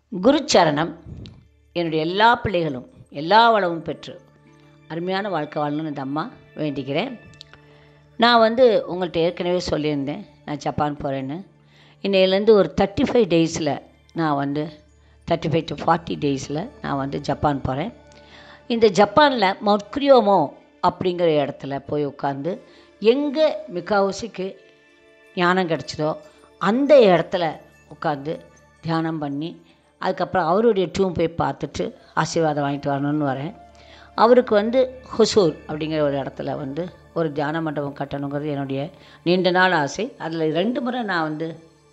குருச்சரணம் என்னுடைய எல்லா பிள்ளைகளும் எல்லா வளமும் பெற்று அருமையான வாழ்க்கை வாழணும்னு இந்த அம்மா வேண்டிக்கிறேன் நான் வந்து உங்கள்கிட்ட ஏற்கனவே சொல்லியிருந்தேன் நான் ஜப்பான் போகிறேன்னு இன்னையிலேருந்து ஒரு தேர்ட்டி ஃபைவ் டேஸில் நான் வந்து தேர்ட்டி ஃபைவ் டு ஃபார்ட்டி டேஸில் நான் வந்து ஜப்பான் போகிறேன் இந்த ஜப்பானில் மொட்குரியோமோ அப்படிங்கிற இடத்துல போய் உட்காந்து எங்கே மிக்காவுசிக்கு ஞானம் கிடச்சிதோ அந்த இடத்துல உட்காந்து தியானம் பண்ணி அதுக்கப்புறம் அவருடைய டூம் போய் பார்த்துட்டு ஆசீர்வாதம் வாங்கிட்டு வரணும்னு வரேன் அவருக்கு வந்து ஹொசூர் அப்படிங்கிற ஒரு இடத்துல வந்து ஒரு தியான மண்டபம் கட்டணுங்கிறது என்னுடைய நீண்ட நாள் ஆசை அதில் ரெண்டு முறை நான் வந்து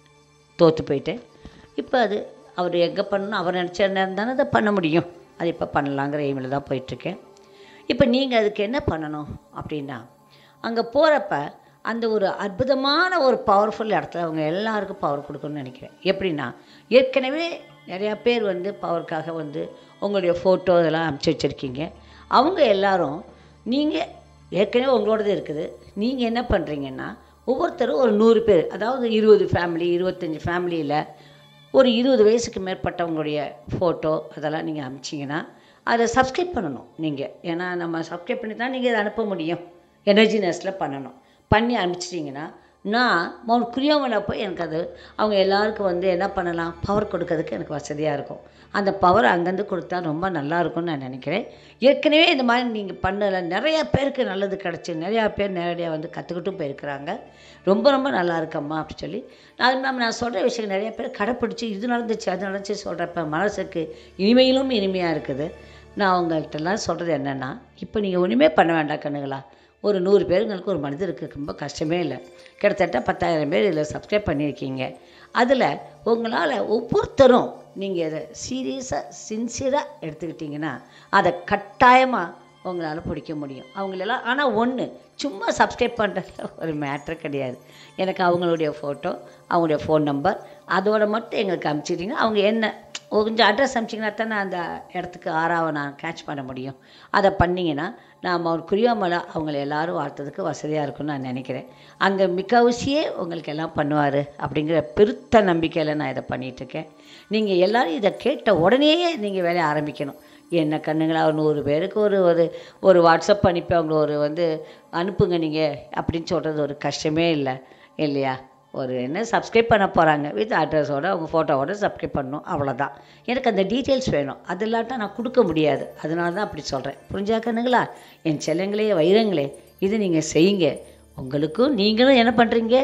தோற்று போயிட்டேன் இப்போ அது அவர் எங்கே பண்ணணும் அவர் நினச்ச நேரம் தானே அதை பண்ண முடியும் அது இப்போ பண்ணலாங்கிற எய்மில் தான் போயிட்டுருக்கேன் இப்போ நீங்கள் அதுக்கு என்ன பண்ணணும் அப்படின்னா அங்கே போகிறப்ப அந்த ஒரு அற்புதமான ஒரு பவர்ஃபுல் இடத்துல அவங்க எல்லாருக்கும் பவர் கொடுக்கணும்னு நினைக்கிறேன் எப்படின்னா ஏற்கனவே நிறையா பேர் வந்து பவருக்காக வந்து உங்களுடைய ஃபோட்டோ இதெல்லாம் அனுப்பிச்சி வச்சுருக்கீங்க அவங்க எல்லாரும் நீங்கள் ஏற்கனவே உங்களோடது இருக்குது நீங்கள் என்ன பண்ணுறீங்கன்னா ஒவ்வொருத்தரும் ஒரு நூறு பேர் அதாவது இருபது ஃபேமிலி இருபத்தஞ்சி ஃபேமிலியில் ஒரு இருபது வயசுக்கு மேற்பட்டவங்களுடைய ஃபோட்டோ அதெல்லாம் நீங்கள் அனுப்பிச்சிங்கன்னா அதை சப்ஸ்கிரைப் பண்ணணும் நீங்கள் ஏன்னா நம்ம சப்ஸ்கிரைப் பண்ணி தான் நீங்கள் இதை அனுப்ப முடியும் எனர்ஜி நெஸ்ட்டில் பண்ணணும் பண்ணி அனுப்பிச்சிட்டிங்கன்னா நான் மவுண்ட் குரியோமலை போய் எனக்கு அது அவங்க எல்லாருக்கும் வந்து என்ன பண்ணலாம் பவர் கொடுக்கறதுக்கு எனக்கு வசதியாக இருக்கும் அந்த பவர் அங்கேருந்து கொடுத்தா ரொம்ப நல்லா இருக்கும்னு நான் நினைக்கிறேன் ஏற்கனவே இந்த மாதிரி நீங்கள் பண்ணல நிறையா பேருக்கு நல்லது கிடச்சி நிறையா பேர் நேரடியாக வந்து கற்றுக்கிட்டும் போயிருக்கிறாங்க ரொம்ப ரொம்ப நல்லா இருக்கம்மா அப்படி சொல்லி அது இல்லாமல் நான் சொல்கிற விஷயம் நிறைய பேர் கடைப்பிடிச்சி இது நடந்துச்சு அது நடந்துச்சு சொல்கிறப்ப மனசுக்கு இனிமையிலும் இனிமையாக இருக்குது நான் அவங்கள்ட்டலாம் சொல்கிறது என்னென்னா இப்போ நீங்கள் ஒன்றுமே பண்ண வேண்டாம் கண்ணுங்களா ஒரு நூறு பேருங்களுக்கு ஒரு மனிதருக்கு ரொம்ப கஷ்டமே இல்லை கிட்டத்தட்ட பத்தாயிரம் பேர் இதில் சப்ஸ்கிரைப் பண்ணியிருக்கீங்க அதில் உங்களால் ஒவ்வொருத்தரும் நீங்கள் இதை சீரியஸாக சின்சியராக எடுத்துக்கிட்டிங்கன்னா அதை கட்டாயமாக உங்களால் பிடிக்க முடியும் அவங்களெல்லாம் ஆனால் ஒன்று சும்மா சப்ஸ்கிரைப் பண்ணுறது ஒரு மேட்ரு கிடையாது எனக்கு அவங்களுடைய ஃபோட்டோ அவங்களுடைய ஃபோன் நம்பர் அதோட மட்டும் எங்களுக்கு அனுப்பிச்சிட்டிங்கன்னா அவங்க என்ன கொஞ்சம் அட்ரஸ் அனுப்பிச்சிங்கன்னா தானே அந்த இடத்துக்கு ஆறாவை நான் கேட்ச் பண்ண முடியும் அதை பண்ணிங்கன்னா நாம் ஒரு குறியாமலை அவங்கள எல்லாரும் வாழ்த்ததுக்கு வசதியாக இருக்கும்னு நான் நினைக்கிறேன் அங்கே மிக்கவுசியே உங்களுக்கு எல்லாம் பண்ணுவார் அப்படிங்கிற பெருத்த நம்பிக்கையில் நான் இதை பண்ணிகிட்ருக்கேன் நீங்கள் எல்லோரும் இதை கேட்ட உடனேயே நீங்கள் வேலையை ஆரம்பிக்கணும் என்ன கண்ணுங்களா ஒரு நூறு பேருக்கு ஒரு ஒரு ஒரு வாட்ஸ்அப் அனுப்பி அவங்கள ஒரு வந்து அனுப்புங்க நீங்கள் அப்படின்னு சொல்கிறது ஒரு கஷ்டமே இல்லை இல்லையா ஒரு என்ன சப்ஸ்கிரைப் பண்ண போகிறாங்க வித் அட்ரஸோட அவங்க ஃபோட்டோவோட சப்ஸ்கிரைப் பண்ணணும் அவ்வளோதான் எனக்கு அந்த டீட்டெயில்ஸ் வேணும் அது இல்லாட்டா நான் கொடுக்க முடியாது அதனால தான் அப்படி சொல்கிறேன் புரிஞ்சா கண்ணுங்களா என் செல்லங்களே வைரங்களே இது நீங்கள் செய்யுங்க உங்களுக்கும் நீங்களும் என்ன பண்ணுறீங்க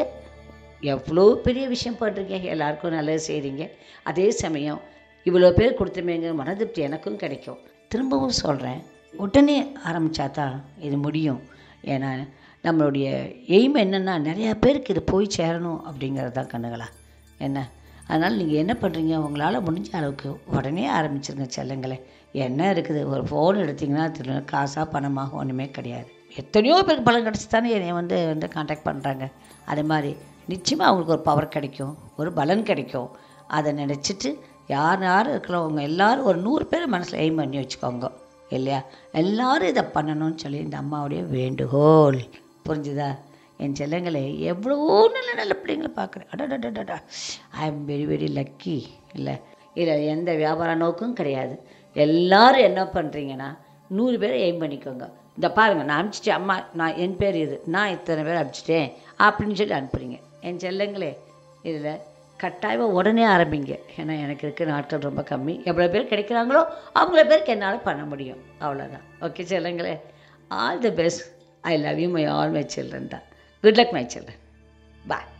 எவ்வளோ பெரிய விஷயம் பண்ணுறீங்க எல்லாருக்கும் நல்லது செய்கிறீங்க அதே சமயம் இவ்வளோ பேர் கொடுத்துமேங்க மனதிருப்தி எனக்கும் கிடைக்கும் திரும்பவும் சொல்கிறேன் உடனே ஆரம்பித்தா தான் இது முடியும் ஏன்னா நம்மளுடைய எய்ம் என்னென்னா நிறையா பேருக்கு இது போய் சேரணும் அப்படிங்கிறது தான் கண்ணுகளா என்ன அதனால் நீங்கள் என்ன பண்ணுறீங்க உங்களால் முடிஞ்ச அளவுக்கு உடனே ஆரம்பிச்சிருங்க செல்லங்களே என்ன இருக்குது ஒரு ஃபோன் எடுத்திங்கன்னா திரு காசாக பணமாக ஒன்றுமே கிடையாது எத்தனையோ பேருக்கு பலன் கிடச்சி தானே என்னை வந்து வந்து காண்டாக்ட் பண்ணுறாங்க அது மாதிரி நிச்சயமாக அவங்களுக்கு ஒரு பவர் கிடைக்கும் ஒரு பலன் கிடைக்கும் அதை நினச்சிட்டு யார் யார் இருக்கிறவங்க எல்லோரும் ஒரு நூறு பேர் மனசில் எய்ம் பண்ணி வச்சுக்கோங்க இல்லையா எல்லோரும் இதை பண்ணணும்னு சொல்லி இந்த அம்மாவுடைய வேண்டுகோள் புரிஞ்சுதா என் செல்லங்களே எவ்வளவோ நல்ல நல்ல பிள்ளைங்களை பார்க்குறேன் அடடடடா I am very very lucky இல்லை இதில் எந்த வியாபார நோக்கும் கிடையாது எல்லோரும் என்ன பண்ணுறீங்கன்னா நூறு பேரை எய்ம் பண்ணிக்கோங்க இந்த பாருங்கள் நான் அனுப்பிச்சிட்டேன் அம்மா நான் என் பேர் இது நான் இத்தனை பேர் அனுப்பிச்சிட்டேன் அப்படின்னு சொல்லி அனுப்புகிறீங்க என் செல்லங்களே இதில் கட்டாயமாக உடனே ஆரம்பிங்க ஏன்னா எனக்கு இருக்க நாட்கள் ரொம்ப கம்மி எவ்வளோ பேர் கிடைக்கிறாங்களோ அவங்கள பேருக்கு என்னால் பண்ண முடியும் அவ்வளோதான் ஓகே செல்லுங்களே all the best I love you my all my children தான் good luck my children bye